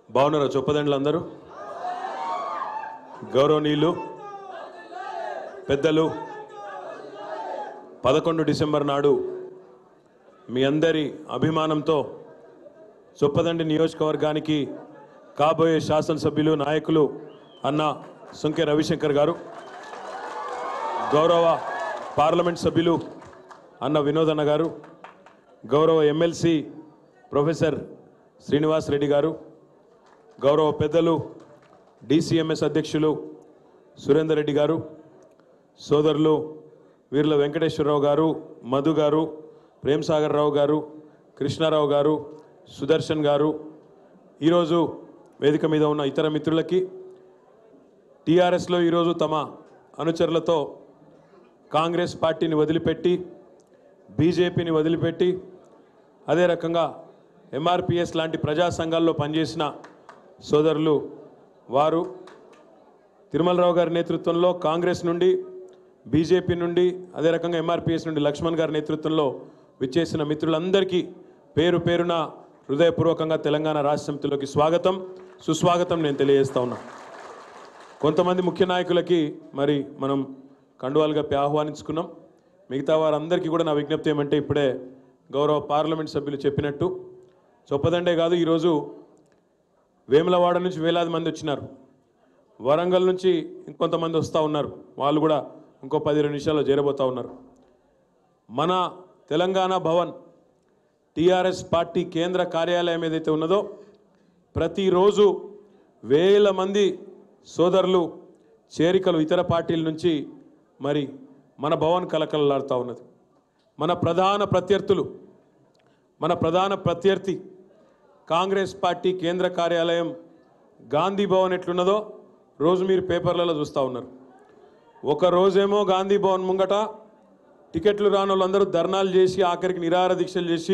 బాగున్నారా చొప్పదండ్లు అందరూ గౌరవనీయులు పెద్దలు పదకొండు డిసెంబర్ నాడు మీ అందరి అభిమానంతో చొప్పదండి నియోజకవర్గానికి కాబోయే శాసనసభ్యులు నాయకులు అన్న సుంకె రవిశంకర్ గారు గౌరవ పార్లమెంట్ సభ్యులు అన్న వినోద్ అన్న గారు గౌరవ ఎమ్మెల్సీ ప్రొఫెసర్ శ్రీనివాస్ రెడ్డి గారు గౌరవ పెద్దలు డిసిఎంఎస్ అధ్యక్షులు సురేందర్ రెడ్డి గారు సోదరులు వీర్ల వెంకటేశ్వరరావు గారు మధు గారు ప్రేమ్సాగర్ రావు గారు కృష్ణారావు గారు సుదర్శన్ గారు ఈరోజు వేదిక మీద ఉన్న ఇతర మిత్రులకి టీఆర్ఎస్లో ఈరోజు తమ అనుచరులతో కాంగ్రెస్ పార్టీని వదిలిపెట్టి బీజేపీని వదిలిపెట్టి అదే రకంగా ఎంఆర్పిఎస్ లాంటి ప్రజా సంఘాల్లో పనిచేసిన సోదరులు వారు తిరుమలరావు గారి నేతృత్వంలో కాంగ్రెస్ నుండి బీజేపీ నుండి అదే రకంగా ఎంఆర్పిఎస్ నుండి లక్ష్మణ్ గారి నేతృత్వంలో విచ్చేసిన మిత్రులందరికీ పేరు పేరున హృదయపూర్వకంగా తెలంగాణ రాష్ట్ర సమితిలోకి స్వాగతం సుస్వాగతం నేను తెలియజేస్తా ఉన్నా కొంతమంది ముఖ్య నాయకులకి మరి మనం కండువాలు కప్పి ఆహ్వానించుకున్నాం మిగతా వారందరికీ కూడా నా విజ్ఞప్తి ఏమంటే ఇప్పుడే గౌరవ పార్లమెంట్ సభ్యులు చెప్పినట్టు చొప్పదండే కాదు ఈరోజు వేములవాడ నుంచి వేలాది మంది వచ్చినారు వరంగల్ నుంచి ఇంకొంతమంది వస్తూ ఉన్నారు వాళ్ళు కూడా ఇంకో పది ఇరవై నిమిషాల్లో చేరబోతూ ఉన్నారు మన తెలంగాణ భవన్ టీఆర్ఎస్ పార్టీ కేంద్ర కార్యాలయం ఏదైతే ఉన్నదో ప్రతిరోజు వేల మంది సోదరులు చేరికలు ఇతర పార్టీల నుంచి మరి మన భవన్ కలకలలాడుతూ ఉన్నది మన ప్రధాన ప్రత్యర్థులు మన ప్రధాన ప్రత్యర్థి కాంగ్రెస్ పార్టీ కేంద్ర కార్యాలయం గాంధీ భవన్ ఎట్లున్నదో రోజు మీరు పేపర్లలో చూస్తూ ఉన్నారు ఒక రోజేమో గాంధీ భవన్ ముంగట టికెట్లు రాని వాళ్ళందరూ ధర్నాలు చేసి ఆఖరికి నిరాహార దీక్షలు చేసి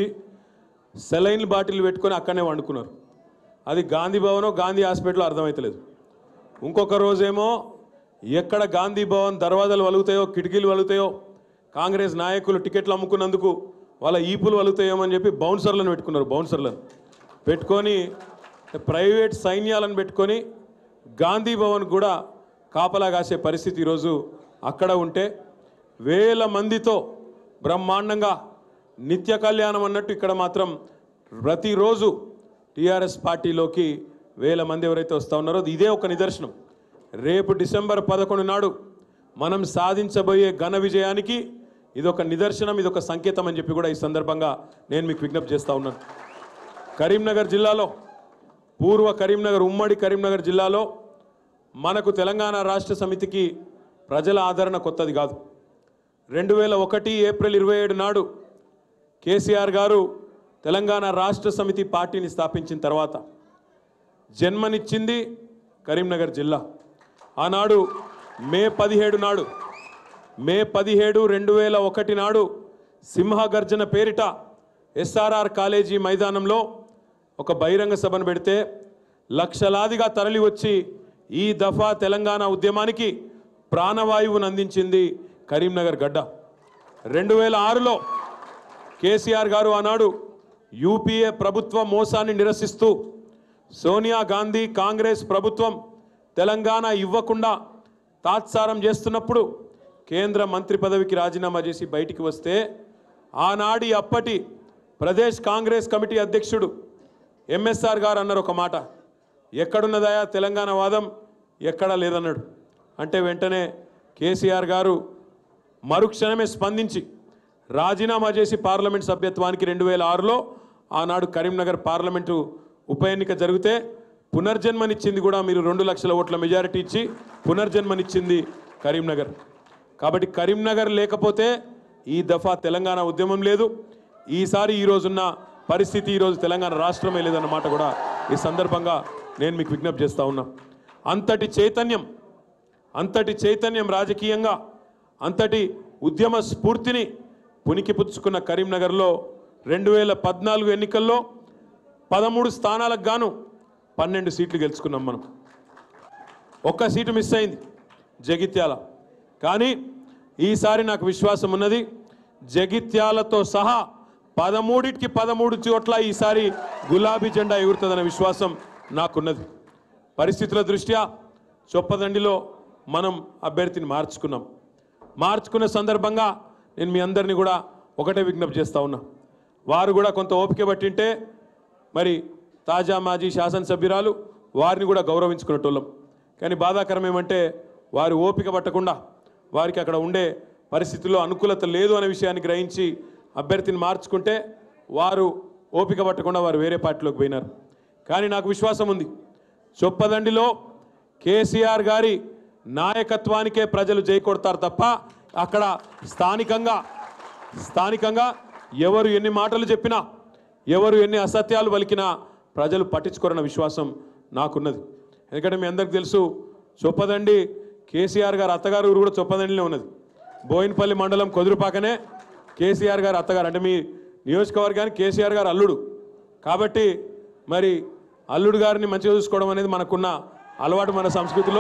సెలైన్ బాటిల్ పెట్టుకొని అక్కడనే వండుకున్నారు అది గాంధీ భవనో గాంధీ హాస్పిటల్ అర్థమవుతలేదు ఇంకొక రోజేమో ఎక్కడ గాంధీ భవన్ దర్వాజాలు వలుగుతాయో కిటికీలు వలుగుతాయో కాంగ్రెస్ నాయకులు టికెట్లు అమ్ముకున్నందుకు వాళ్ళ ఈపులు వలుగుతాయేమో అని చెప్పి బౌన్సర్లను పెట్టుకున్నారు బౌన్సర్లను పెట్టుకొని ప్రైవేట్ సైన్యాలను పెట్టుకొని గాంధీ భవన్ కూడా కాపలా కాసే పరిస్థితి ఈరోజు అక్కడ ఉంటే వేల మందితో బ్రహ్మాండంగా నిత్య కళ్యాణం అన్నట్టు ఇక్కడ మాత్రం ప్రతిరోజు టీఆర్ఎస్ పార్టీలోకి వేల మంది ఎవరైతే వస్తూ ఉన్నారో ఇదే ఒక నిదర్శనం రేపు డిసెంబర్ పదకొండు నాడు మనం సాధించబోయే ఘన విజయానికి ఇదొక నిదర్శనం ఇదొక సంకేతం అని చెప్పి కూడా ఈ సందర్భంగా నేను మీకు విజ్ఞప్తి చేస్తూ ఉన్నాను కరీంనగర్ జిల్లాలో పూర్వ కరీంనగర్ ఉమ్మడి కరీంనగర్ జిల్లాలో మనకు తెలంగాణ రాష్ట్ర సమితికి ప్రజల ఆదరణ కొత్తది కాదు రెండు వేల ఒకటి ఏప్రిల్ ఇరవై ఏడు నాడు కేసీఆర్ గారు తెలంగాణ రాష్ట్ర సమితి పార్టీని స్థాపించిన తర్వాత జన్మనిచ్చింది కరీంనగర్ జిల్లా ఆనాడు మే పదిహేడు నాడు మే పదిహేడు రెండు వేల ఒకటి నాడు సింహగర్జన పేరిట ఎస్ఆర్ఆర్ కాలేజీ మైదానంలో ఒక బహిరంగ సభను పెడితే లక్షలాదిగా తరలి వచ్చి ఈ దఫా తెలంగాణ ఉద్యమానికి ప్రాణవాయువును అందించింది కరీంనగర్ గడ్డ రెండు వేల ఆరులో కేసీఆర్ గారు ఆనాడు యూపీఏ ప్రభుత్వ మోసాన్ని నిరసిస్తూ సోనియా గాంధీ కాంగ్రెస్ ప్రభుత్వం తెలంగాణ ఇవ్వకుండా తాత్సారం చేస్తున్నప్పుడు కేంద్ర మంత్రి పదవికి రాజీనామా చేసి బయటికి వస్తే ఆనాడి అప్పటి ప్రదేశ్ కాంగ్రెస్ కమిటీ అధ్యక్షుడు ఎంఎస్ఆర్ గారు అన్నారు ఒక మాట ఎక్కడున్నదయా తెలంగాణ వాదం ఎక్కడా లేదన్నాడు అంటే వెంటనే కేసీఆర్ గారు మరుక్షణమే స్పందించి రాజీనామా చేసి పార్లమెంట్ సభ్యత్వానికి రెండు వేల ఆరులో ఆనాడు కరీంనగర్ పార్లమెంటు ఉప ఎన్నిక జరిగితే పునర్జన్మనిచ్చింది కూడా మీరు రెండు లక్షల ఓట్ల మెజారిటీ ఇచ్చి పునర్జన్మనిచ్చింది కరీంనగర్ కాబట్టి కరీంనగర్ లేకపోతే ఈ దఫా తెలంగాణ ఉద్యమం లేదు ఈసారి ఈ రోజున్న పరిస్థితి ఈరోజు తెలంగాణ రాష్ట్రమే లేదన్నమాట కూడా ఈ సందర్భంగా నేను మీకు విజ్ఞప్తి చేస్తా ఉన్నా అంతటి చైతన్యం అంతటి చైతన్యం రాజకీయంగా అంతటి ఉద్యమ స్ఫూర్తిని పునికిపుచ్చుకున్న కరీంనగర్లో రెండు వేల పద్నాలుగు ఎన్నికల్లో పదమూడు స్థానాలకు గాను పన్నెండు సీట్లు గెలుచుకున్నాం మనం ఒక్క సీటు మిస్ అయింది జగిత్యాల కానీ ఈసారి నాకు విశ్వాసం ఉన్నది జగిత్యాలతో సహా పదమూడిటికి పదమూడు చోట్ల ఈసారి గులాబీ జెండా ఎగురుతుందన్న విశ్వాసం నాకున్నది పరిస్థితుల దృష్ట్యా చొప్పదండిలో మనం అభ్యర్థిని మార్చుకున్నాం మార్చుకున్న సందర్భంగా నేను మీ అందరినీ కూడా ఒకటే విజ్ఞప్తి చేస్తా ఉన్నా వారు కూడా కొంత ఓపిక పట్టింటే మరి తాజా మాజీ శాసనసభ్యురాలు వారిని కూడా గౌరవించుకునేటోళ్ళం కానీ బాధాకరం ఏమంటే వారి ఓపిక పట్టకుండా వారికి అక్కడ ఉండే పరిస్థితుల్లో అనుకూలత లేదు అనే విషయాన్ని గ్రహించి అభ్యర్థిని మార్చుకుంటే వారు ఓపిక పట్టకుండా వారు వేరే పార్టీలోకి పోయినారు కానీ నాకు విశ్వాసం ఉంది చొప్పదండిలో కేసీఆర్ గారి నాయకత్వానికే ప్రజలు జై కొడతారు తప్ప అక్కడ స్థానికంగా స్థానికంగా ఎవరు ఎన్ని మాటలు చెప్పినా ఎవరు ఎన్ని అసత్యాలు పలికినా ప్రజలు పట్టించుకోరన్న విశ్వాసం నాకున్నది ఎందుకంటే మీ అందరికి తెలుసు చొప్పదండి కేసీఆర్ గారు అత్తగారు ఊరు కూడా చొప్పదండిలో ఉన్నది బోయినపల్లి మండలం కొదురుపాకనే కేసీఆర్ గారు అత్తగారు అంటే మీ నియోజకవర్గానికి కేసీఆర్ గారు అల్లుడు కాబట్టి మరి అల్లుడు గారిని మంచిగా చూసుకోవడం అనేది మనకున్న అలవాటు మన సంస్కృతిలో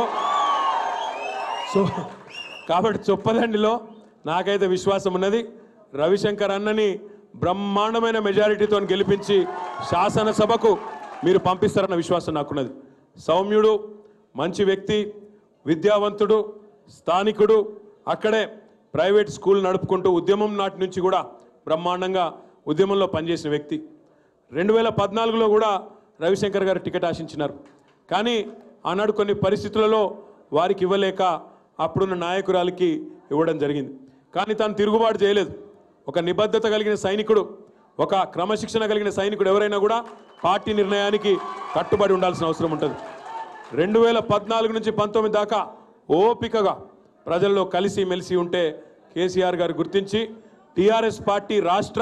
సో కాబట్టి చొప్పదండిలో నాకైతే విశ్వాసం ఉన్నది రవిశంకర్ అన్నని బ్రహ్మాండమైన మెజారిటీతో గెలిపించి శాసనసభకు మీరు పంపిస్తారన్న విశ్వాసం నాకున్నది సౌమ్యుడు మంచి వ్యక్తి విద్యావంతుడు స్థానికుడు అక్కడే ప్రైవేట్ స్కూల్ నడుపుకుంటూ ఉద్యమం నాటి నుంచి కూడా బ్రహ్మాండంగా ఉద్యమంలో పనిచేసిన వ్యక్తి రెండు వేల పద్నాలుగులో కూడా రవిశంకర్ గారు టికెట్ ఆశించినారు కానీ ఆనాడు కొన్ని పరిస్థితులలో వారికి ఇవ్వలేక అప్పుడున్న నాయకురాలికి ఇవ్వడం జరిగింది కానీ తాను తిరుగుబాటు చేయలేదు ఒక నిబద్ధత కలిగిన సైనికుడు ఒక క్రమశిక్షణ కలిగిన సైనికుడు ఎవరైనా కూడా పార్టీ నిర్ణయానికి కట్టుబడి ఉండాల్సిన అవసరం ఉంటుంది రెండు వేల పద్నాలుగు నుంచి పంతొమ్మిది దాకా ఓపికగా ప్రజల్లో కలిసి మెలిసి ఉంటే కేసీఆర్ గారు గుర్తించి టీఆర్ఎస్ పార్టీ రాష్ట్ర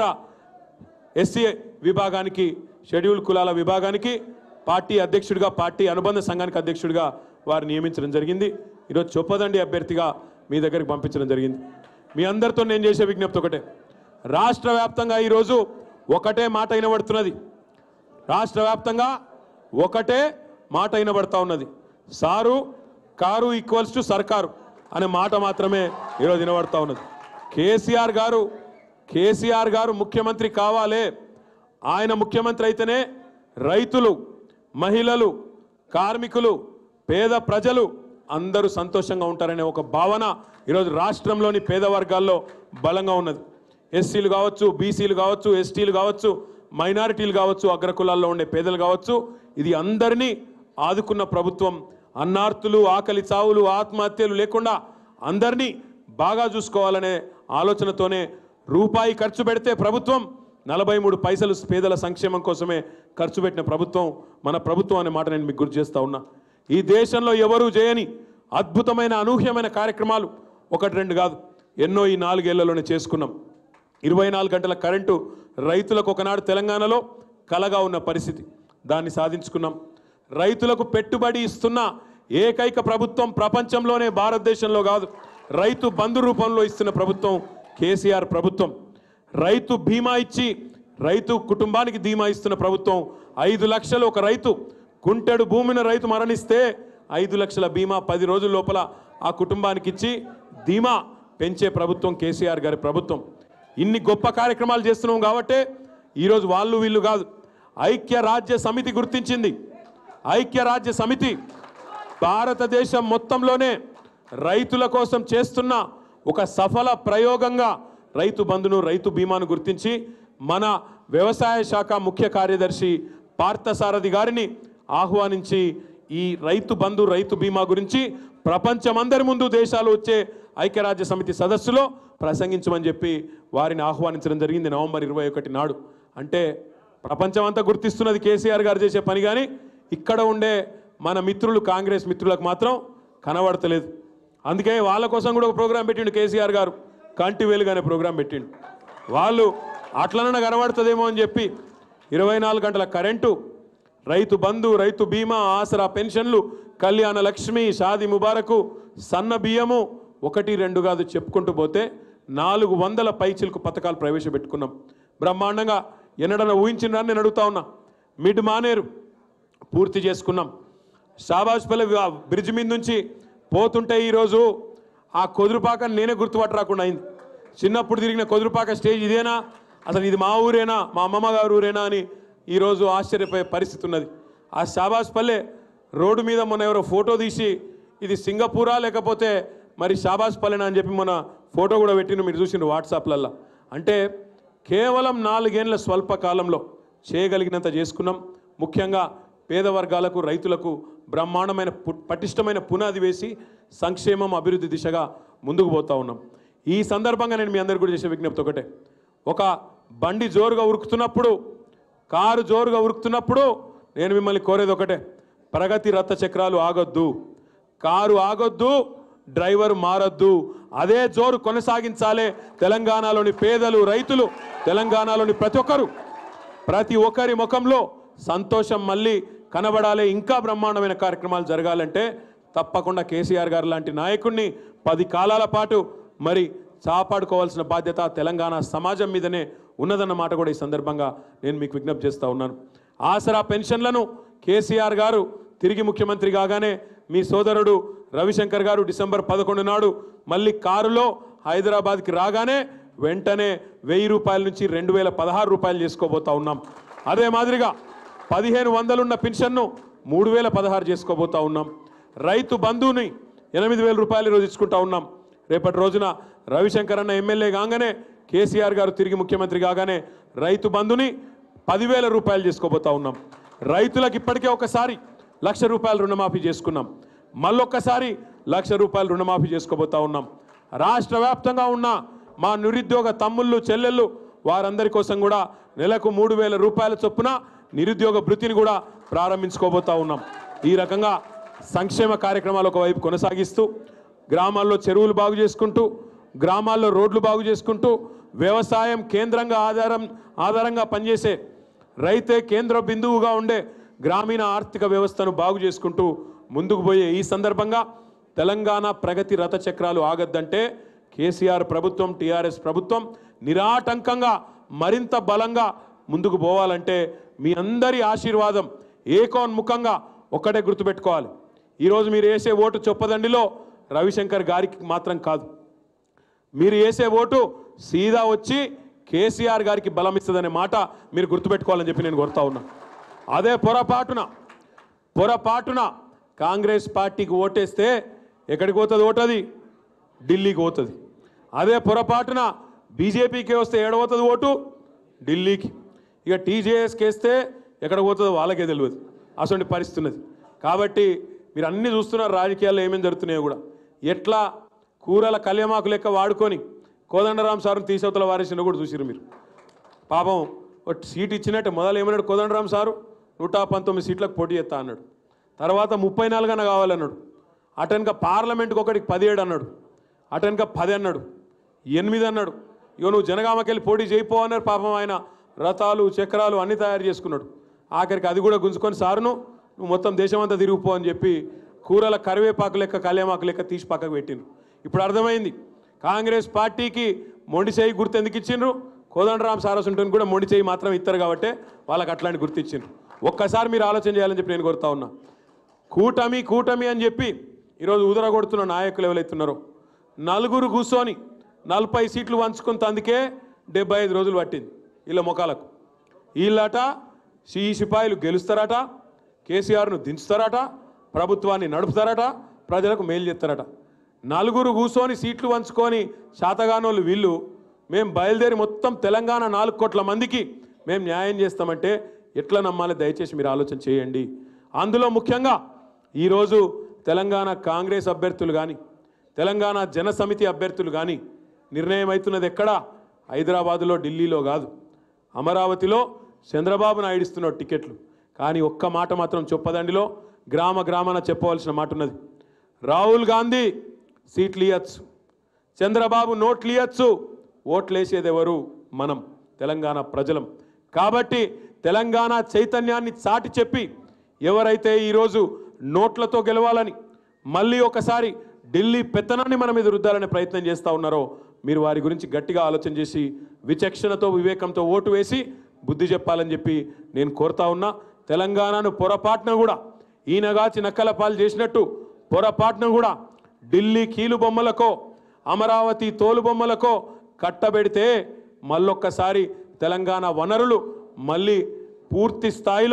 ఎస్సీ విభాగానికి షెడ్యూల్ కులాల విభాగానికి పార్టీ అధ్యక్షుడిగా పార్టీ అనుబంధ సంఘానికి అధ్యక్షుడిగా వారు నియమించడం జరిగింది ఈరోజు చొప్పదండి అభ్యర్థిగా మీ దగ్గరికి పంపించడం జరిగింది మీ అందరితో నేను చేసే విజ్ఞప్తి ఒకటే రాష్ట్ర వ్యాప్తంగా ఈరోజు ఒకటే మాట వినబడుతున్నది రాష్ట్ర వ్యాప్తంగా ఒకటే మాట వినబడతా ఉన్నది సారు కారు ఈక్వల్స్ టు సర్కారు అనే మాట మాత్రమే ఈరోజు వినబడతా ఉన్నది కేసీఆర్ గారు కేసీఆర్ గారు ముఖ్యమంత్రి కావాలే ఆయన ముఖ్యమంత్రి అయితేనే రైతులు మహిళలు కార్మికులు పేద ప్రజలు అందరూ సంతోషంగా ఉంటారనే ఒక భావన ఈరోజు రాష్ట్రంలోని పేద వర్గాల్లో బలంగా ఉన్నది ఎస్సీలు కావచ్చు బీసీలు కావచ్చు ఎస్టీలు కావచ్చు మైనారిటీలు కావచ్చు అగ్రకులాల్లో ఉండే పేదలు కావచ్చు ఇది అందరినీ ఆదుకున్న ప్రభుత్వం అన్నార్తులు ఆకలి చావులు ఆత్మహత్యలు లేకుండా అందరినీ బాగా చూసుకోవాలనే ఆలోచనతోనే రూపాయి ఖర్చు పెడితే ప్రభుత్వం నలభై మూడు పైసలు పేదల సంక్షేమం కోసమే ఖర్చు పెట్టిన ప్రభుత్వం మన ప్రభుత్వం అనే మాట నేను మీకు గుర్తు చేస్తా ఉన్నా ఈ దేశంలో ఎవరూ చేయని అద్భుతమైన అనూహ్యమైన కార్యక్రమాలు ఒకటి రెండు కాదు ఎన్నో ఈ నాలుగేళ్లలోనే చేసుకున్నాం ఇరవై నాలుగు గంటల కరెంటు రైతులకు ఒకనాడు తెలంగాణలో కలగా ఉన్న పరిస్థితి దాన్ని సాధించుకున్నాం రైతులకు పెట్టుబడి ఇస్తున్న ఏకైక ప్రభుత్వం ప్రపంచంలోనే భారతదేశంలో కాదు రైతు బంధు రూపంలో ఇస్తున్న ప్రభుత్వం కేసీఆర్ ప్రభుత్వం రైతు బీమా ఇచ్చి రైతు కుటుంబానికి ధీమా ఇస్తున్న ప్రభుత్వం ఐదు లక్షలు ఒక రైతు కుంటెడు భూమిని రైతు మరణిస్తే ఐదు లక్షల బీమా పది రోజుల లోపల ఆ కుటుంబానికి ఇచ్చి ధీమా పెంచే ప్రభుత్వం కేసీఆర్ గారి ప్రభుత్వం ఇన్ని గొప్ప కార్యక్రమాలు చేస్తున్నాం కాబట్టే ఈరోజు వాళ్ళు వీళ్ళు కాదు ఐక్య రాజ్య సమితి గుర్తించింది ఐక్య రాజ్య సమితి భారతదేశం మొత్తంలోనే రైతుల కోసం చేస్తున్న ఒక సఫల ప్రయోగంగా రైతు బంధును రైతు బీమాను గుర్తించి మన వ్యవసాయ శాఖ ముఖ్య కార్యదర్శి పార్థసారథి గారిని ఆహ్వానించి ఈ రైతు బంధు రైతు బీమా గురించి ప్రపంచమందరి ముందు దేశాలు వచ్చే ఐక్యరాజ్య సమితి సదస్సులో ప్రసంగించమని చెప్పి వారిని ఆహ్వానించడం జరిగింది నవంబర్ ఇరవై ఒకటి నాడు అంటే ప్రపంచమంతా గుర్తిస్తున్నది కేసీఆర్ గారు చేసే పని కానీ ఇక్కడ ఉండే మన మిత్రులు కాంగ్రెస్ మిత్రులకు మాత్రం కనబడతలేదు అందుకే వాళ్ళ కోసం కూడా ఒక ప్రోగ్రాం పెట్టిండు కేసీఆర్ గారు కంటి వెలుగు అనే ప్రోగ్రాం పెట్టిండు వాళ్ళు అట్లనన్నా కనబడుతుందేమో అని చెప్పి ఇరవై నాలుగు గంటల కరెంటు రైతు బంధు రైతు బీమా ఆసరా పెన్షన్లు కళ్యాణ లక్ష్మి షాది ముబారకు సన్న బియ్యము ఒకటి రెండు కాదు చెప్పుకుంటూ పోతే నాలుగు వందల పైచిలకు పథకాలు ప్రవేశపెట్టుకున్నాం బ్రహ్మాండంగా ఎన్నడన్నా ఊహించినారని నేను అడుగుతా ఉన్నా మిడ్ మానేరు పూర్తి చేసుకున్నాం షాబాజ్పల్లి బ్రిడ్జ్ మీద నుంచి పోతుంటే ఈరోజు ఆ కొదురుపాక నేనే గుర్తుపట్ట రాకుండా అయింది చిన్నప్పుడు తిరిగిన కొదురుపాక స్టేజ్ ఇదేనా అసలు ఇది మా ఊరేనా మా అమ్మమ్మ గారు ఊరేనా అని ఈరోజు ఆశ్చర్యపోయే పరిస్థితి ఉన్నది ఆ షాబాజ్ పల్లె రోడ్డు మీద మొన్న ఎవరో ఫోటో తీసి ఇది సింగపూరా లేకపోతే మరి షాబాజ్ పల్లెనా అని చెప్పి మొన్న ఫోటో కూడా పెట్టిన మీరు చూసిండ్రు వాట్సాప్లల్లో అంటే కేవలం నాలుగేళ్ల స్వల్ప కాలంలో చేయగలిగినంత చేసుకున్నాం ముఖ్యంగా పేద వర్గాలకు రైతులకు బ్రహ్మాండమైన పు- పటిష్టమైన పునాది వేసి సంక్షేమం అభివృద్ధి దిశగా ముందుకు పోతా ఉన్నాం ఈ సందర్భంగా నేను మీ అందరికీ కూడా చేసే విజ్ఞప్తి ఒకటే ఒక బండి జోరుగా ఉరుకుతున్నప్పుడు కారు జోరుగా ఉరుకుతున్నప్పుడు నేను మిమ్మల్ని కోరేది ఒకటే ప్రగతి రథ చక్రాలు ఆగొద్దు కారు ఆగొద్దు డ్రైవర్ మారొద్దు అదే జోరు కొనసాగించాలే తెలంగాణలోని పేదలు రైతులు తెలంగాణలోని ప్రతి ఒక్కరు ప్రతి ఒక్కరి ముఖంలో సంతోషం మళ్ళీ కనబడాలి ఇంకా బ్రహ్మాండమైన కార్యక్రమాలు జరగాలంటే తప్పకుండా కేసీఆర్ గారు లాంటి నాయకుడిని పది కాలాల పాటు మరి కాపాడుకోవాల్సిన బాధ్యత తెలంగాణ సమాజం మీదనే ఉన్నదన్న మాట కూడా ఈ సందర్భంగా నేను మీకు విజ్ఞప్తి చేస్తూ ఉన్నాను ఆసరా పెన్షన్లను కేసీఆర్ గారు తిరిగి ముఖ్యమంత్రి కాగానే మీ సోదరుడు రవిశంకర్ గారు డిసెంబర్ పదకొండు నాడు మళ్ళీ కారులో హైదరాబాద్కి రాగానే వెంటనే వెయ్యి రూపాయల నుంచి రెండు వేల పదహారు రూపాయలు చేసుకోబోతా ఉన్నాం అదే మాదిరిగా పదిహేను వందలున్న పెన్షన్ను మూడు వేల పదహారు చేసుకోబోతా ఉన్నాం రైతు బంధువుని ఎనిమిది వేల రూపాయలు ఈరోజు ఇచ్చుకుంటా ఉన్నాం రేపటి రోజున రవిశంకర్ అన్న ఎమ్మెల్యే కాగానే కేసీఆర్ గారు తిరిగి ముఖ్యమంత్రి కాగానే రైతు బంధుని పదివేల రూపాయలు చేసుకోబోతా ఉన్నాం రైతులకు ఇప్పటికే ఒకసారి లక్ష రూపాయలు రుణమాఫీ చేసుకున్నాం మళ్ళొక్కసారి లక్ష రూపాయలు రుణమాఫీ చేసుకోబోతా ఉన్నాం రాష్ట్ర వ్యాప్తంగా ఉన్న మా నిరుద్యోగ తమ్ముళ్ళు చెల్లెళ్ళు వారందరి కోసం కూడా నెలకు మూడు వేల రూపాయల చొప్పున నిరుద్యోగ భృతిని కూడా ప్రారంభించుకోబోతా ఉన్నాం ఈ రకంగా సంక్షేమ కార్యక్రమాలు ఒకవైపు కొనసాగిస్తూ గ్రామాల్లో చెరువులు బాగు చేసుకుంటూ గ్రామాల్లో రోడ్లు బాగు చేసుకుంటూ వ్యవసాయం కేంద్రంగా ఆధారం ఆధారంగా పనిచేసే రైతే కేంద్ర బిందువుగా ఉండే గ్రామీణ ఆర్థిక వ్యవస్థను బాగు చేసుకుంటూ ముందుకు పోయే ఈ సందర్భంగా తెలంగాణ ప్రగతి రథ చక్రాలు ఆగద్దంటే కేసీఆర్ ప్రభుత్వం టీఆర్ఎస్ ప్రభుత్వం నిరాటంకంగా మరింత బలంగా ముందుకు పోవాలంటే మీ అందరి ఆశీర్వాదం ఏకోన్ముఖంగా ఒక్కటే గుర్తుపెట్టుకోవాలి ఈరోజు మీరు వేసే ఓటు చొప్పదండిలో రవిశంకర్ గారికి మాత్రం కాదు మీరు వేసే ఓటు సీదా వచ్చి కేసీఆర్ గారికి బలం ఇస్తుందనే మాట మీరు గుర్తుపెట్టుకోవాలని చెప్పి నేను కోరుతా ఉన్నా అదే పొరపాటున పొరపాటున కాంగ్రెస్ పార్టీకి ఓటేస్తే ఎక్కడికి పోతుంది ఓటది ఢిల్లీకి పోతుంది అదే పొరపాటున బీజేపీకి వస్తే ఏడవుతుంది ఓటు ఢిల్లీకి ఇక టీజేఎస్కి వేస్తే ఎక్కడ పోతుందో వాళ్ళకే తెలియదు అటువంటి పరిస్థితి ఉన్నది కాబట్టి మీరు అన్ని చూస్తున్నారు రాజకీయాల్లో ఏమేమి జరుగుతున్నాయో కూడా ఎట్లా కూరల కళ్యమాకు లెక్క వాడుకొని కోదండరాం సార్ని తీసవతల వారేసిన కూడా చూసిరు మీరు పాపం ఒక సీట్ ఇచ్చినట్టు మొదలు ఏమన్నాడు కోదండరాం సారు నూట పంతొమ్మిది సీట్లకు పోటీ చేస్తా అన్నాడు తర్వాత ముప్పై నాలుగన కావాలన్నాడు అటెనక పార్లమెంట్కి ఒకటికి పదిహేడు అన్నాడు అటెనక పది అన్నాడు ఎనిమిది అన్నాడు ఇగో నువ్వు జనగామకెళ్ళి పోటీ చేయిపో అన్నారు పాపం ఆయన రథాలు చక్రాలు అన్ని తయారు చేసుకున్నాడు ఆఖరికి అది కూడా గుంజుకొని సారును నువ్వు మొత్తం దేశమంతా తిరిగిపో అని చెప్పి కూరల కరివేపాకు లెక్క కళ్యామాకు లెక్క తీసి పక్కకు పెట్టిండ్రు ఇప్పుడు అర్థమైంది కాంగ్రెస్ పార్టీకి మొండి చేయి గుర్తు ఎందుకు ఇచ్చిండ్రు కోదండరాం సారస్ ఉంటుంది కూడా మొండి చేయి మాత్రం ఇస్తారు కాబట్టి వాళ్ళకి అట్లాంటి గుర్తు ఇచ్చిండ్రు ఒక్కసారి మీరు ఆలోచన చేయాలని చెప్పి నేను కోరుతా ఉన్నా కూటమి కూటమి అని చెప్పి ఈరోజు ఉదర కొడుతున్న నాయకులు ఎవరైతున్నారో నలుగురు కూర్చొని నలభై సీట్లు పంచుకున్న అందుకే డెబ్బై ఐదు రోజులు పట్టింది వీళ్ళ ముఖాలకు వీళ్ళట ఈ సిపాయిలు గెలుస్తారట కేసీఆర్ను దించుతారట ప్రభుత్వాన్ని నడుపుతారట ప్రజలకు మేలు చేస్తారట నలుగురు కూర్చొని సీట్లు పంచుకొని శాతగానోళ్ళు వీళ్ళు మేము బయలుదేరి మొత్తం తెలంగాణ నాలుగు కోట్ల మందికి మేము న్యాయం చేస్తామంటే ఎట్లా నమ్మాలి దయచేసి మీరు ఆలోచన చేయండి అందులో ముఖ్యంగా ఈరోజు తెలంగాణ కాంగ్రెస్ అభ్యర్థులు కానీ తెలంగాణ జన సమితి అభ్యర్థులు కానీ నిర్ణయం అవుతున్నది ఎక్కడా హైదరాబాదులో ఢిల్లీలో కాదు అమరావతిలో చంద్రబాబు నాయుడు ఇస్తున్నాడు టికెట్లు కానీ ఒక్క మాట మాత్రం చొప్పదండిలో గ్రామ గ్రామాన చెప్పవలసిన మాట ఉన్నది రాహుల్ గాంధీ సీట్లు ఇవ్వచ్చు చంద్రబాబు నోట్లు ఇవ్వచ్చు ఓట్లు వేసేది ఎవరు మనం తెలంగాణ ప్రజలం కాబట్టి తెలంగాణ చైతన్యాన్ని చాటి చెప్పి ఎవరైతే ఈరోజు నోట్లతో గెలవాలని మళ్ళీ ఒకసారి ఢిల్లీ పెత్తనాన్ని మన మీద రుద్దాలనే ప్రయత్నం చేస్తూ ఉన్నారో మీరు వారి గురించి గట్టిగా ఆలోచన చేసి విచక్షణతో వివేకంతో ఓటు వేసి బుద్ధి చెప్పాలని చెప్పి నేను కోరుతా ఉన్నా తెలంగాణను పొరపాటున కూడా ఈయనగాచి నక్కల పాలు చేసినట్టు పొరపాటున కూడా ఢిల్లీ కీలు బొమ్మలకో అమరావతి తోలు బొమ్మలకో కట్టబెడితే మళ్ళొక్కసారి తెలంగాణ వనరులు మళ్ళీ పూర్తి స్థాయిలో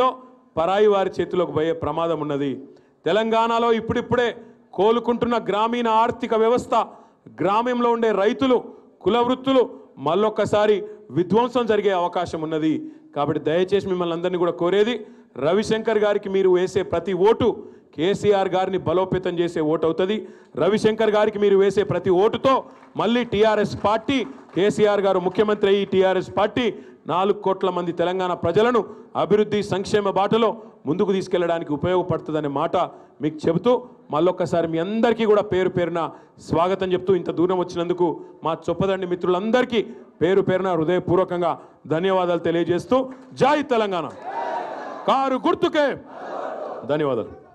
పరాయి వారి చేతిలోకి పోయే ప్రమాదం ఉన్నది తెలంగాణలో ఇప్పుడిప్పుడే కోలుకుంటున్న గ్రామీణ ఆర్థిక వ్యవస్థ గ్రామంలో ఉండే రైతులు కుల వృత్తులు మళ్ళొక్కసారి విధ్వంసం జరిగే అవకాశం ఉన్నది కాబట్టి దయచేసి మిమ్మల్ని అందరినీ కూడా కోరేది రవిశంకర్ గారికి మీరు వేసే ప్రతి ఓటు కేసీఆర్ గారిని బలోపేతం చేసే ఓటు అవుతుంది రవిశంకర్ గారికి మీరు వేసే ప్రతి ఓటుతో మళ్ళీ టీఆర్ఎస్ పార్టీ కేసీఆర్ గారు ముఖ్యమంత్రి అయ్యి టీఆర్ఎస్ పార్టీ నాలుగు కోట్ల మంది తెలంగాణ ప్రజలను అభివృద్ధి సంక్షేమ బాటలో ముందుకు తీసుకెళ్లడానికి ఉపయోగపడుతుందనే మాట మీకు చెబుతూ మళ్ళొక్కసారి మీ అందరికీ కూడా పేరు పేరున స్వాగతం చెప్తూ ఇంత దూరం వచ్చినందుకు మా చొప్పదండి మిత్రులందరికీ పేరు పేరున హృదయపూర్వకంగా ధన్యవాదాలు తెలియజేస్తూ జై తెలంగాణ కారు గుర్తుకే ధన్యవాదాలు